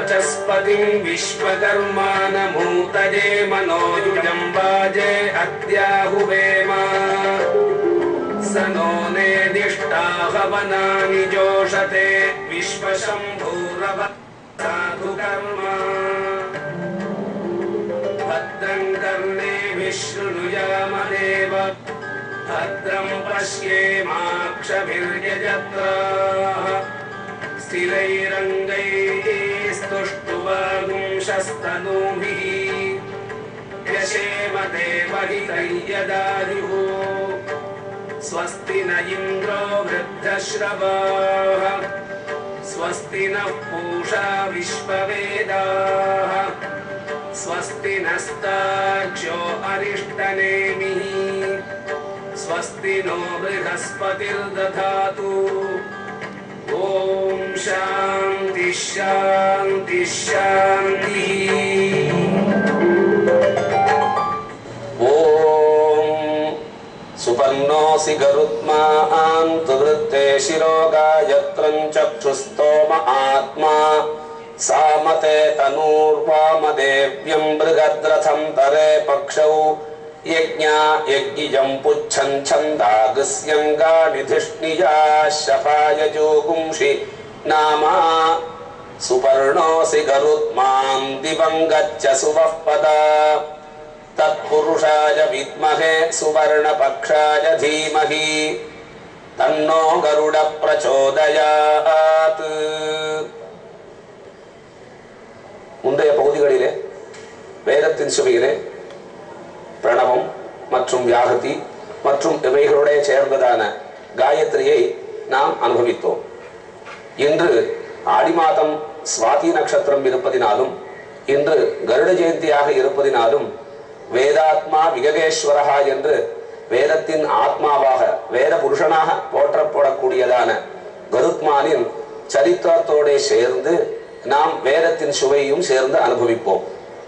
वाचस्पतिम् विश्वकर्मानमूतये मनोयुजम् वाजे अद्याहुवेम स नो नेदिष्टा हवनानि जोषते विश्वशम्भूरव साधु कर्म भद्रम् कर्णे विशृणुयामदेव भद्रम् पश्येमाक्षभिर्यजत्राः स्थिरैरङ्गैस्तुष्टुवागुंशस्तनूभिः यशेम देवहितैयदायुः स्वस्ति न इन्द्रो वृद्धश्रवाः स्वस्ति नः पूषा विश्ववेदाः स्वस्ति नस्तार्क्ष्यो अरिष्टनेमिः स्वस्ति नो बृहस्पतिर्दधातु ॐ शान्ति शान्ति शान्तिः ॐ सुपर्णोऽसि गरुत्मान्तु वृत्ते शिरो गायत्रम् चक्षुस्तोम आत्मा सामते तनूर्वामदेव्यम् बृहद्रथम् तरे पक्षौ यज्ञा यज्ञिजम् पुच्छन् छन्दागस्यङ्गानिधिष्णिया शपाय जोगुंषि नामा सुपर्णोऽसि गरुत्माम् दिवम् गच्छ सुवः पदा तत्पुरुषाय विद्महे सुवर्णपक्षाय धीमहि तन्नो गरुड प्रचोदयात् முந்தைய பகுதிகளிலே வேதத்தின் சுவையிலே பிரணவம் மற்றும் வியாகதி மற்றும் இவைகளுடைய சேர்ந்ததான காயத்ரியை நாம் அனுபவித்தோம் இன்று ஆடி மாதம் சுவாதி நட்சத்திரம் இருப்பதினாலும் இன்று கருட ஜெயந்தியாக இருப்பதினாலும் வேதாத்மா விககேஸ்வரஹா என்று வேதத்தின் ஆத்மாவாக வேத புருஷனாக போற்றப்படக்கூடியதான கருத்மானின் சரித்திரத்தோட சேர்ந்து நாம் வேதத்தின் சுவையும் சேர்ந்து அனுபவிப்போம்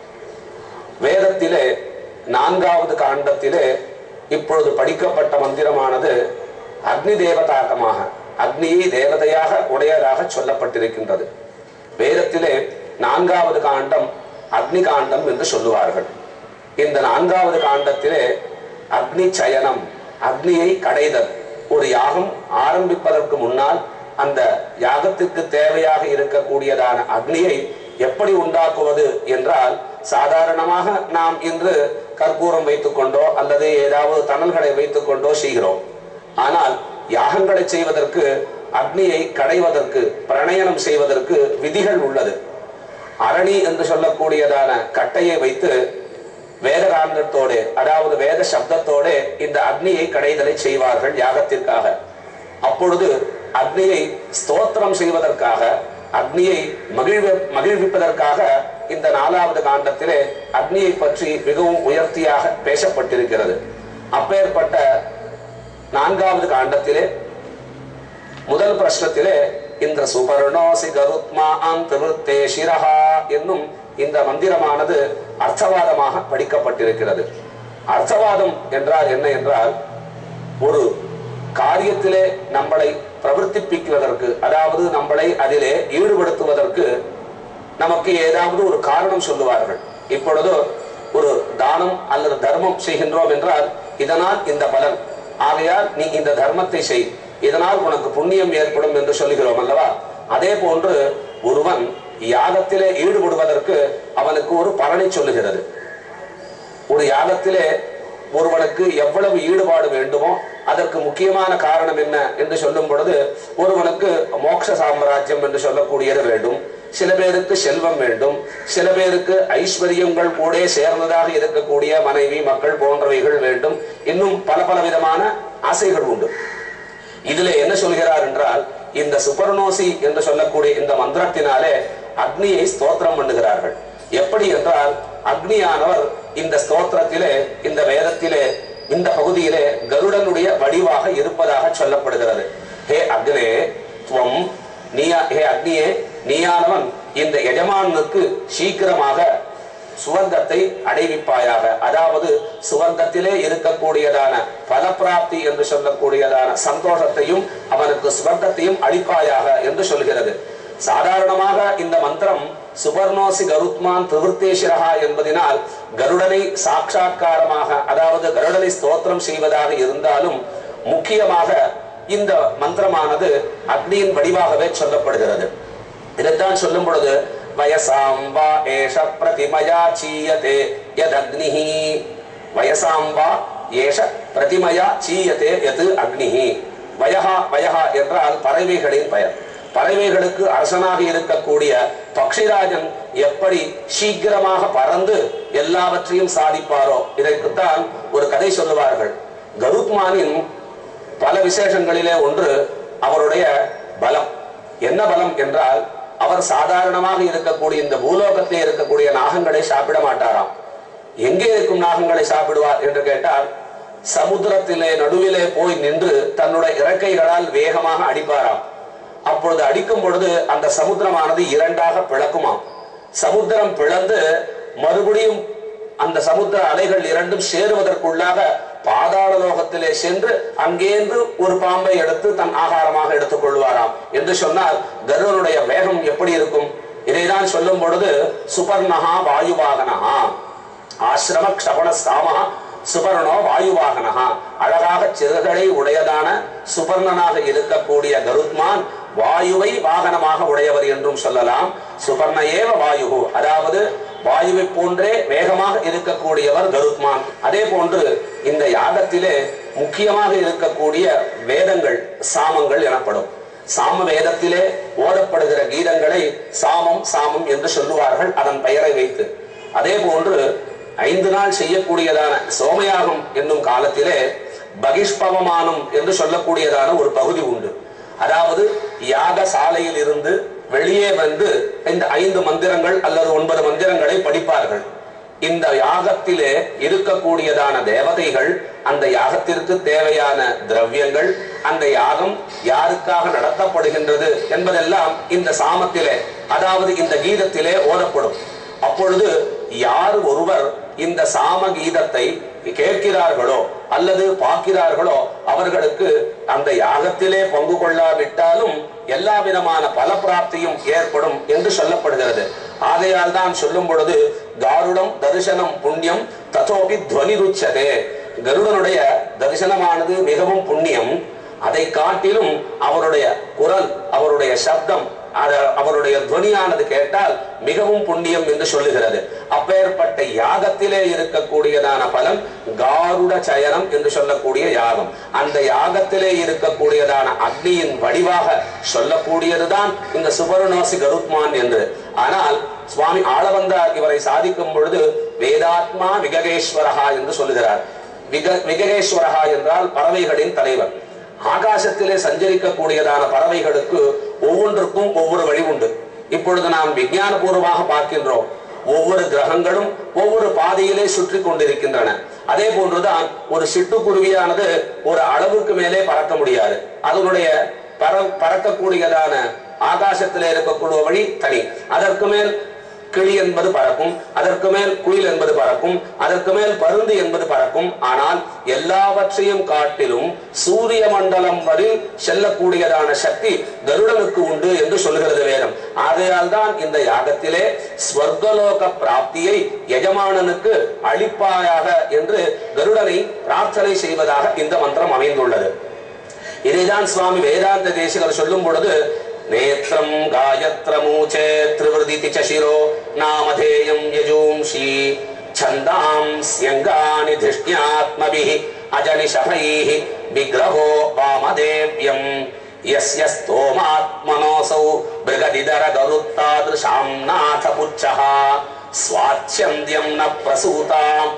வேதத்திலே நான்காவது காண்டத்திலே இப்பொழுது படிக்கப்பட்ட மந்திரமானது அக்னி தேவதாகமாக அக்னியை தேவதையாக உடையதாக சொல்லப்பட்டிருக்கின்றது வேதத்திலே நான்காவது காண்டம் அக்னி காண்டம் என்று சொல்லுவார்கள் இந்த நான்காவது காண்டத்திலே அக்னி சயனம் அக்னியை கடைதல் ஒரு யாகம் ஆரம்பிப்பதற்கு முன்னால் அந்த யாகத்திற்கு தேவையாக இருக்கக்கூடியதான அக்னியை எப்படி உண்டாக்குவது என்றால் சாதாரணமாக நாம் இன்று கற்பூரம் வைத்துக்கொண்டோ அல்லது ஏதாவது தணல்களை வைத்துக்கொண்டோ செய்கிறோம் ஆனால் யாகங்களை செய்வதற்கு அக்னியை கடைவதற்கு பிரணயனம் செய்வதற்கு விதிகள் உள்ளது அரணி என்று சொல்லக்கூடியதான கட்டையை வைத்து வேத காந்தத்தோடு அதாவது வேத சப்தத்தோட இந்த அக்னியை கடைதலை செய்வார்கள் யாகத்திற்காக அப்பொழுது அக்னியை ஸ்தோத்திரம் செய்வதற்காக அக்னியை மகிழ்வ மகிழ்விப்பதற்காக இந்த நாலாவது காண்டத்திலே அக்னியை பற்றி மிகவும் உயர்த்தியாக பேசப்பட்டிருக்கிறது அப்பேற்பட்ட நான்காவது காண்டத்திலே முதல் பிரശ്നத்திலே இந்த சுபர்ணோசி கருத்மா திருத்தே சிரஹா என்னும் இந்த மந்திரமானது அர்த்தவாதமாக படிக்கப்பட்டிருக்கிறது அர்த்தவாதம் என்றால் என்ன என்றால் ஒரு காரியத்திலே நம்மளை பிரவர்த்திப்பிக்குவதற்கு அதாவது நம்மளை அதிலே ஈடுபடுத்துவதற்கு நமக்கு ஏதாவது ஒரு காரணம் சொல்லுவார்கள் இப்பொழுது ஒரு தானம் அல்லது தர்மம் செய்கின்றோம் என்றால் இதனால் இந்த பலன் ஆகையால் நீ இந்த தர்மத்தை செய் இதனால் உனக்கு புண்ணியம் ஏற்படும் என்று சொல்லுகிறோம் அல்லவா அதே போன்று ஒருவன் யாகத்திலே ஈடுபடுவதற்கு அவனுக்கு ஒரு பலனை சொல்லுகிறது ஒரு யாகத்திலே ஒருவனுக்கு எவ்வளவு ஈடுபாடு வேண்டுமோ அதற்கு முக்கியமான காரணம் என்ன என்று சொல்லும் பொழுது ஒருவனுக்கு மோட்ச சாம்ராஜ்யம் என்று சொல்லக்கூடியது வேண்டும் சில பேருக்கு செல்வம் வேண்டும் சில பேருக்கு ஐஸ்வர்யங்கள் கூட சேர்ந்ததாக இருக்கக்கூடிய மனைவி மக்கள் போன்றவைகள் வேண்டும் இன்னும் பல பல விதமான ஆசைகள் உண்டு இதுல என்ன சொல்கிறார் என்றால் இந்த சுபர்ணோசி என்று சொல்லக்கூடிய இந்த மந்திரத்தினாலே அக்னியை ஸ்தோத்திரம் பண்ணுகிறார்கள் எப்படி என்றால் அக்னியானவர் இந்த ஸ்தோத்திரத்திலே இந்த வேதத்திலே இந்த பகுதியிலே கருடனுடைய வடிவாக இருப்பதாக சொல்லப்படுகிறது ஹே அக்னே துவம் நீயா ஹே அக்னியே நீயானவன் இந்த எஜமானுக்கு சீக்கிரமாக சுவர்க்கத்தை அடைவிப்பாயாக அதாவது சுவர்க்கத்திலே இருக்கக்கூடியதான பலப்பிராப்தி என்று சொல்லக்கூடியதான சந்தோஷத்தையும் அவனுக்கு சுவர்க்கத்தையும் அளிப்பாயாக என்று சொல்கிறது சாதாரணமாக இந்த மந்திரம் சுபர்ணோசி கருத்மான் பிரவருத்தேஸ்வரஹா என்பதினால் கருடனை சாட்சா்காரமாக அதாவது கருடனை ஸ்தோத்திரம் செய்வதாக இருந்தாலும் முக்கியமாக இந்த மந்திரமானது அக்னியின் வடிவாகவே சொல்லப்படுகிறது இதைத்தான் சொல்லும் பொழுது வயசாம் வா ஏஷ பிரதிமயா சீயதே யதக்னிஹி வயசாம் வா ஏஷ பிரதிமயா சீயதே எது அக்னிஹி வயஹா வயஹா என்றால் பறவைகளின் பெயர் பறவைகளுக்கு அரசனாக இருக்கக்கூடிய பக்ஷிராஜன் எப்படி சீக்கிரமாக பறந்து எல்லாவற்றையும் சாதிப்பாரோ இதற்குத்தான் ஒரு கதை சொல்லுவார்கள் கருத்மானின் பல விசேஷங்களிலே ஒன்று அவருடைய பலம் என்ன பலம் என்றால் அவர் சாதாரணமாக இருக்கக்கூடிய இந்த பூலோகத்திலே இருக்கக்கூடிய நாகங்களை சாப்பிட மாட்டாராம் எங்கே இருக்கும் நாகங்களை சாப்பிடுவார் என்று கேட்டால் சமுத்திரத்திலே நடுவிலே போய் நின்று தன்னுடைய இறக்கைகளால் வேகமாக அடிப்பாராம் அப்பொழுது அடிக்கும் பொழுது அந்த சமுத்திரமானது இரண்டாக பிளக்குமாம் சமுத்திரம் பிளந்து மறுபடியும் அந்த சமுத்திர அலைகள் இரண்டும் சேருவதற்குள்ளாக பாதாள லோகத்திலே சென்று அங்கேந்து ஒரு பாம்பை எடுத்து தன் ஆகாரமாக எடுத்துக் கொள்வாராம் என்று சொன்னால் கருடனுடைய வேகம் எப்படி இருக்கும் இதைதான் சொல்லும் பொழுது சுபர்ணஹா வாயுவாகனஹா ஆசிரம க்ஷபண சாமஹா சுபர்ணோ வாயுவாகனஹா அழகாக சிறுகளை உடையதான சுபர்ணனாக இருக்கக்கூடிய கருத்மான் வாயுவை வாகனமாக உடையவர் என்றும் சொல்லலாம் சுபர்ண ஏவ வாயு அதாவது வாயுவை போன்றே வேகமாக இருக்கக்கூடியவர் கருத்மான் அதே போன்று இந்த யாகத்திலே முக்கியமாக இருக்கக்கூடிய வேதங்கள் சாமங்கள் எனப்படும் சாம வேதத்திலே ஓதப்படுகிற கீதங்களை சாமம் சாமம் என்று சொல்லுவார்கள் அதன் பெயரை வைத்து அதே போன்று ஐந்து நாள் செய்யக்கூடியதான சோமயாகம் என்னும் காலத்திலே பகிஷ்பவமானம் என்று சொல்லக்கூடியதான ஒரு பகுதி உண்டு அதாவது யாக சாலையில் இருந்து வெளியே வந்து இந்த ஐந்து மந்திரங்கள் அல்லது ஒன்பது மந்திரங்களை படிப்பார்கள் இந்த யாகத்திலே இருக்கக்கூடியதான தேவதைகள் அந்த யாகத்திற்கு தேவையான திரவியங்கள் அந்த யாகம் யாருக்காக நடத்தப்படுகின்றது என்பதெல்லாம் இந்த சாமத்திலே அதாவது இந்த கீதத்திலே ஓதப்படும் அப்பொழுது யார் ஒருவர் இந்த சாம கீதத்தை கேட்கிறார்களோ அல்லது பார்க்கிறார்களோ அவர்களுக்கு அந்த யாகத்திலே பங்கு கொள்ளாவிட்டாலும் எல்லா விதமான பல பிராப்தியும் ஏற்படும் என்று சொல்லப்படுகிறது ஆகையால் தான் சொல்லும் பொழுது காருடம் தரிசனம் புண்ணியம் ததோபி துவனி ருச்சதே கருடனுடைய தரிசனமானது மிகவும் புண்ணியம் அதை காட்டிலும் அவருடைய குரல் அவருடைய சப்தம் அத- அவருடைய துவனியானது கேட்டால் மிகவும் புண்ணியம் என்று சொல்லுகிறது அப்பேற்பட்ட யாகத்திலே இருக்கக்கூடியதான பலன் காருட சயனம் என்று சொல்லக்கூடிய யாகம் அந்த யாகத்திலே இருக்கக்கூடியதான அக்னியின் வடிவாக சொல்லக்கூடியதுதான் இந்த சுபர்ணோசி கருத்மான் என்று ஆனால் சுவாமி ஆளவந்தார் இவரை சாதிக்கும் பொழுது வேதாத்மா விககேஸ்வரஹா என்று சொல்லுகிறார் விக விககேஸ்வரஹா என்றால் பறவைகளின் தலைவர் ஆகாசத்திலே சஞ்சரிக்கக்கூடியதான பறவைகளுக்கு ஒவ்வொன்றுக்கும் ஒவ்வொரு வழி உண்டு இப்பொழுது நாம் விஞ்ஞான பூர்வமாக பார்க்கின்றோம் ஒவ்வொரு கிரகங்களும் ஒவ்வொரு பாதையிலே சுற்றி கொண்டிருக்கின்றன அதே போன்றுதான் ஒரு சிட்டுக்குருவியானது ஒரு அளவுக்கு மேலே பறக்க முடியாது அதனுடைய பற பறக்கக்கூடியதான ஆகாசத்திலே இருக்கக்கூடிய வழி தனி அதற்கு மேல் கிளி என்பது பறக்கும் அதற்கு மேல் குயில் என்பது பறக்கும் அதற்கு மேல் பருந்து என்பது பறக்கும் ஆனால் எல்லாவற்றையும் காட்டிலும் சூரிய மண்டலம் வரை செல்லக்கூடியதான சக்தி கருடனுக்கு உண்டு என்று சொல்கிறது வேதம் ஆகையால் தான் இந்த யாகத்திலே ஸ்வர்கலோக பிராப்தியை எஜமானனுக்கு அளிப்பாயாக என்று கருடனை பிரார்த்தனை செய்வதாக இந்த மந்திரம் அமைந்துள்ளது இதைதான் சுவாமி வேதாந்த தேசிகர் சொல்லும் பொழுது நேத்திரம் காயத்ரமூச்சே திரிவருதிதி சசிரோ நாமதேயம் யஜூம்ஷி சந்தாம் ஸ்யங்கானி திருஷ்ணியாத்மபிः அஜனிஷகைः விக்கிரகோ வாமதேவ்யம் यस्य स्तोमात्मनोऽसौ बृहदिदर गरुत्तादृशां नाथ पुच्छः स्वाच्छन्द्यं न प्रसूताम्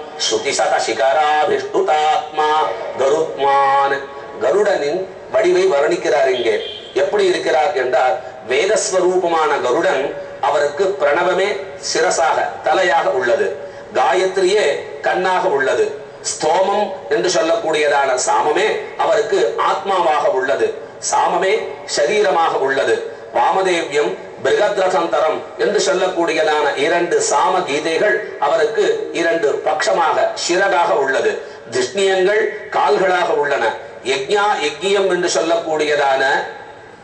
श्रुतिशतशिखराभिष्टुतात्मा கருத்மான் கருடனின் வடிவை வர்ணிக்கிறார் இங்கே எப்படி இருக்கிறார் என்றால் வேதஸ்வரூபமான கருடன் அவருக்கு பிரணவமே சிரசாக தலையாக உள்ளது காயத்ரியே கண்ணாக உள்ளது ஸ்தோமம் என்று சொல்லக்கூடியதான சாமமே அவருக்கு ஆத்மாவாக உள்ளது சாமமே சரீரமாக உள்ளது வாமதேவியம் பிருகத்ரதந்தரம் என்று சொல்லக்கூடியதான இரண்டு சாம கீதைகள் அவருக்கு இரண்டு பட்சமாக சிறகாக உள்ளது திஷ்ணியங்கள் கால்களாக உள்ளன யக்ஞா யக்ஞியம் என்று சொல்லக்கூடியதான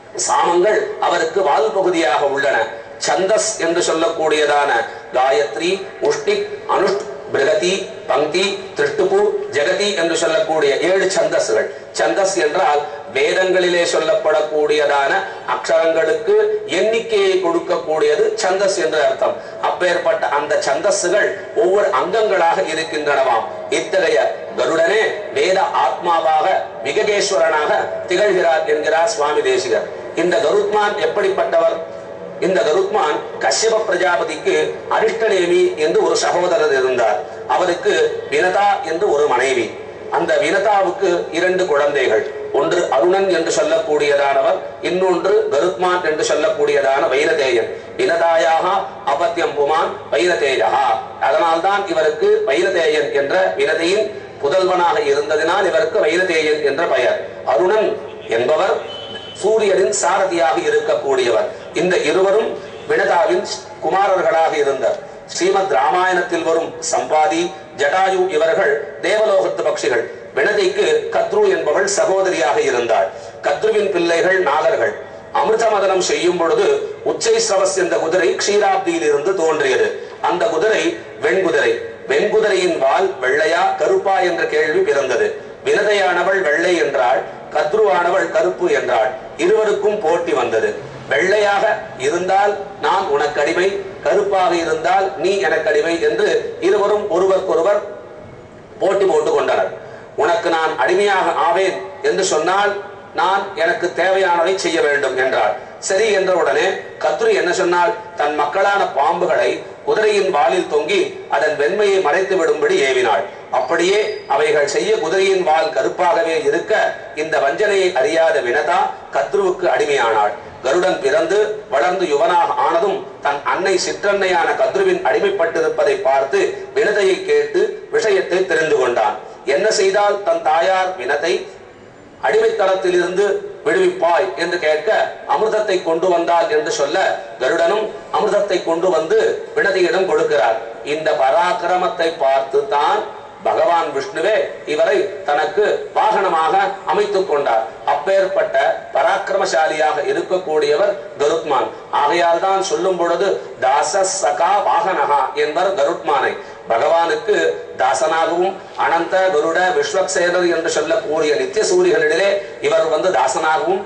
சாமங்கள் அவருக்கு வால் பகுதியாக உள்ளன சந்தஸ் என்று சொல்லக்கூடியதான காயத்ரி உஷ்டிக் அனுஷ்ட் பிருகதி பங்கி திருட்டுபு ஜெகதி என்று சொல்லக்கூடிய ஏழு சந்தஸ்கள் சந்தஸ் என்றால் வேதங்களிலே சொல்லப்படக்கூடியதான அக்ஷரங்களுக்கு எண்ணிக்கையை கொடுக்கக்கூடியது சந்தஸ் என்று அர்த்தம் அப்பேற்பட்ட அந்த சந்தஸ்கள் ஒவ்வொரு அங்கங்களாக இருக்கின்றனவாம் இத்தகைய கருடனே வேத ஆத்மாவாக விககேஸ்வரனாக திகழ்கிறார் என்கிறார் சுவாமி தேசிகர் இந்த கருத்மான் எப்படிப்பட்டவர் இந்த கருத்மான் கஷ்யப பிரஜாபதிக்கு அரிஷ்டநேமி என்று ஒரு சகோதரர் இருந்தார் அவருக்கு வினதா என்று ஒரு மனைவி அந்த வினதாவுக்கு இரண்டு குழந்தைகள் ஒன்று அருணன் என்று சொல்லக்கூடியதானவர் இன்னொன்று கருத்மான் என்று சொல்லக்கூடியதான வைரதேயன் வினதாயாக அபத்தியம் புமான் வைரதேயா அதனால்தான் இவருக்கு வைரதேயன் என்ற வினதையின் புதல்வனாக இருந்ததினால் இவருக்கு வைரதேயன் என்ற பெயர் அருணன் என்பவர் சூரியனின் சாரதியாக இருக்கக்கூடியவர் இந்த இருவரும் வினதாவின் குமாரர்களாக இருந்தர் ஸ்ரீமத் ராமாயணத்தில் வரும் சம்பாதி ஜடாயு இவர்கள் தேவலோகத்து பட்சிகள் வினதைக்கு கத்ரு என்பவள் சகோதரியாக இருந்தாள் கத்ருவின் பிள்ளைகள் நாகர்கள் அமிர்த மதனம் செய்யும் பொழுது உச்சை ஸ்ரவஸ் என்ற குதிரை க்ஷீராப்தியில் இருந்து தோன்றியது அந்த குதிரை வெண்குதிரை வெண்குதிரையின் வால் வெள்ளையா கருப்பா என்ற கேள்வி பிறந்தது வினதையானவள் வெள்ளை என்றாள் கத்ருவானவள் கருப்பு என்றாள் இருவருக்கும் போட்டி வந்தது வெள்ளையாக இருந்தால் நான் உனக்கு அடிமை கருப்பாக இருந்தால் நீ எனக்கு அடிமை என்று இருவரும் ஒருவருக்கொருவர் போட்டி போட்டுக் கொண்டனர் உனக்கு நான் அடிமையாக ஆவேன் என்று சொன்னால் நான் எனக்கு தேவையானதை செய்ய வேண்டும் என்றாள் சரி என்ற உடனே கத்ரு என்ன சொன்னால் தன் மக்களான பாம்புகளை குதிரையின் வாலில் தொங்கி அதன் வெண்மையை மறைத்து விடும்படி ஏவினாள் அப்படியே அவைகள் செய்ய குதிரையின் வால் கருப்பாகவே இருக்க இந்த வஞ்சனையை அறியாத வினதா கத்ருவுக்கு அடிமையானாள் கருடன் பிறந்து வளர்ந்து யுவனாக ஆனதும் தன் அன்னை சிற்றன்னையான கத்ருவின் அடிமைப்பட்டிருப்பதை பார்த்து வினதையை கேட்டு விஷயத்தை தெரிந்து கொண்டான் என்ன செய்தால் தன் தாயார் வினதை அடிமைத்தளத்தில் இருந்து விடுவிப்பாய் என்று கேட்க அமிர்தத்தை கொண்டு வந்தால் என்று சொல்ல கருடனும் அமிர்தத்தை கொண்டு வந்து வினதியிடம் கொடுக்கிறார் இந்த பராக்கிரமத்தை பார்த்து தான் பகவான் விஷ்ணுவே இவரை தனக்கு வாகனமாக அமைத்துக் கொண்டார் அப்பேற்பட்ட பராக்கிரமசாலியாக இருக்கக்கூடியவர் கருத்மான் ஆகையால் தான் சொல்லும் பொழுது தாச சகா வாகனகா என்பர் கருட்மானை பகவானுக்கு தாசனாகவும் அனந்த கருட விஸ்வக்சேனர் என்று சொல்லக்கூடிய நித்திய சூரிகளிடையே இவர் வந்து தாசனாகவும்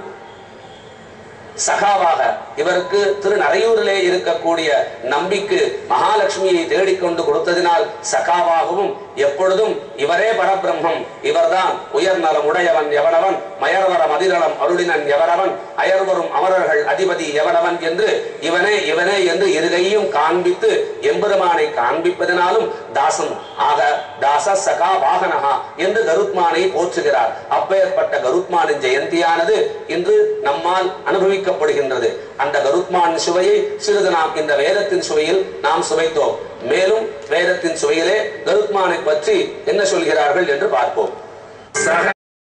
சகாவாக இவருக்கு திரு நரையூரிலே இருக்கக்கூடிய நம்பிக்கு மகாலட்சுமியை தேடிக்கொண்டு கொடுத்ததினால் சகாவாகவும் எப்பொழுதும் இவரே பரபிரம்மம் இவர்தான் உயர் நலம் உடையவன் எவனவன் மயர்வர மதிநலம் அருளினன் எவனவன் அயர்வரும் அமரர்கள் அதிபதி எவனவன் என்று இவனே இவனே என்று இருகையும் காண்பித்து எம்பெருமானை காண்பிப்பதனாலும் தாசன் ஆக தாச சகா வாகனகா என்று கருத்மானை போற்றுகிறார் அப்பேற்பட்ட கருத்மானின் ஜெயந்தியானது இன்று நம்மால் அனுபவிக்கப்படுகின்றது அந்த கருத்மான் சுவையை சிறிது நாம் இந்த வேதத்தின் சுவையில் நாம் சுவைத்தோம் மேலும் வேதத்தின் சுவையிலே கருத்மானை பற்றி என்ன சொல்கிறார்கள் என்று பார்ப்போம் சக